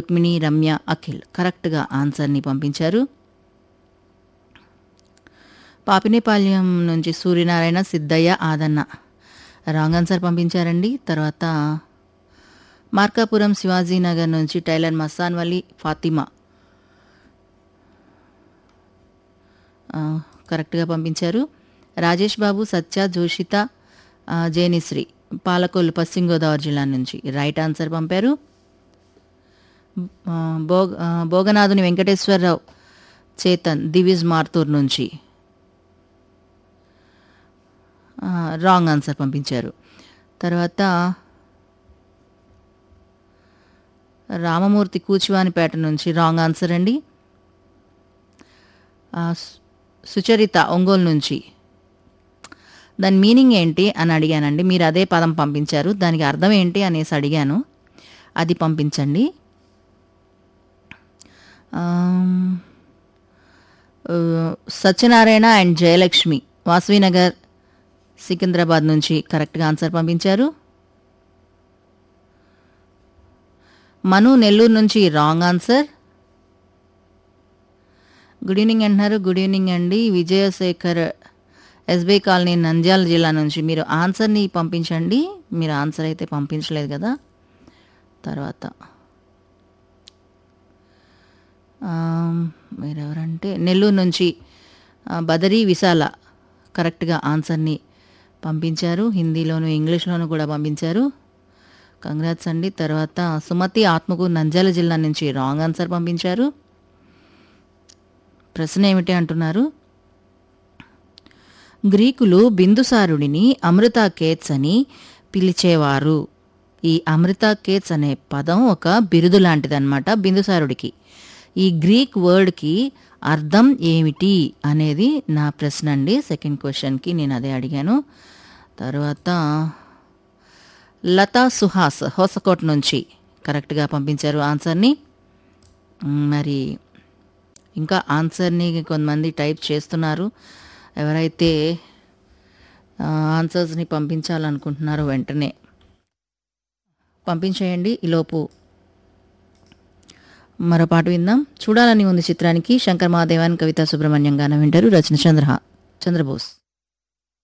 రుక్మిణి రమ్య అఖిల్ కరెక్ట్గా ఆన్సర్ని పంపించారు పాపినేపాల్యం నుంచి సూర్యనారాయణ సిద్ధయ్య ఆదన్న రాంగ్ ఆన్సర్ పంపించారండి తర్వాత మార్కాపురం శివాజీనగర్ నుంచి టైలర్ మస్తాన్ వలి ఫాతిమా ఆ, కరెక్ట్గా పంపించారు రాజేష్ బాబు సత్య జోషిత ఆ, జేనిశ్రీ పాలకొల్లు పశ్చిమ గోదావరి జిల్లా నుంచి రైట్ ఆన్సర్ పంపారు ఆ, భోగ ఆ, భోగనాథుని వెంకటేశ్వరరావు చేతన్ దివిజ్ మార్తూర్ నుంచి ఆ, రాంగ్ ఆన్సర్ పంపించారు తర్వాత రామమూర్తి కూచివానిపేట నుంచి రాంగ్ ఆన్సర్ అండి ఆ, సు- సుచరిత ఒంగోలు నుంచి దాని మీనింగ్ ఏంటి అని అడిగానండి మీరు అదే పదం పంపించారు దానికి అర్థం ఏంటి అనేసి అడిగాను అది పంపించండి ఆమ్, ఆ, సత్యనారాయణ అండ్ జయలక్ష్మి వాసవినగర్ సికింద్రాబాద్ నుంచి కరెక్ట్గా ఆన్సర్ పంపించారు మను నెల్లూరు నుంచి రాంగ్ ఆన్సర్ గుడ్ ఈవినింగ్ అంటున్నారు గుడ్ ఈవినింగ్ అండి విజయశేఖర్ ఎస్బీ కాలనీ నంద్యాల జిల్లా నుంచి మీరు ఆన్సర్ని పంపించండి మీరు ఆన్సర్ అయితే పంపించలేదు కదా తర్వాత ఆమ్, మీరెవరంటే నెల్లూరు నుంచి ఆ, బదరీ విశాల కరెక్ట్గా ఆన్సర్ని పంపించారు హిందీలోను ఇంగ్లీష్లోను కూడా పంపించారు కంగ్రాట్స్ అండి తర్వాత సుమతి ఆత్మకు నంద్యాల జిల్లా నుంచి రాంగ్ ఆన్సర్ పంపించారు ప్రశ్న ఏమిటి అంటున్నారు గ్రీకులు బిందుసారుడిని అమృత కేట్స్ అని పిలిచేవారు ఈ అమృత కేట్స్ అనే పదం ఒక బిరుదు లాంటిదన్నమాట బిందుసారుడికి ఈ గ్రీక్ వర్డ్కి అర్థం ఏమిటి అనేది నా ప్రశ్న అండి సెకండ్ క్వశ్చన్కి నేను అదే అడిగాను తర్వాత లతా సుహాస్ హోసకోట్ నుంచి కరెక్ట్గా పంపించారు ఆన్సర్ని మ్, మరి ఇంకా ఆన్సర్ని కొంతమంది టైప్ చేస్తున్నారు ఎవరైతే ఆ, ఆన్సర్స్ని పంపించాలనుకుంటున్నారో వెంటనే పంపించేయండి ఈలోపు మరో పాట విందాం చూడాలని ఉంది చిత్రానికి శంకర్ మహాదేవన్ కవితా సుబ్రహ్మణ్యం గానం వింటారు రచన చంద్ర చంద్రబోస్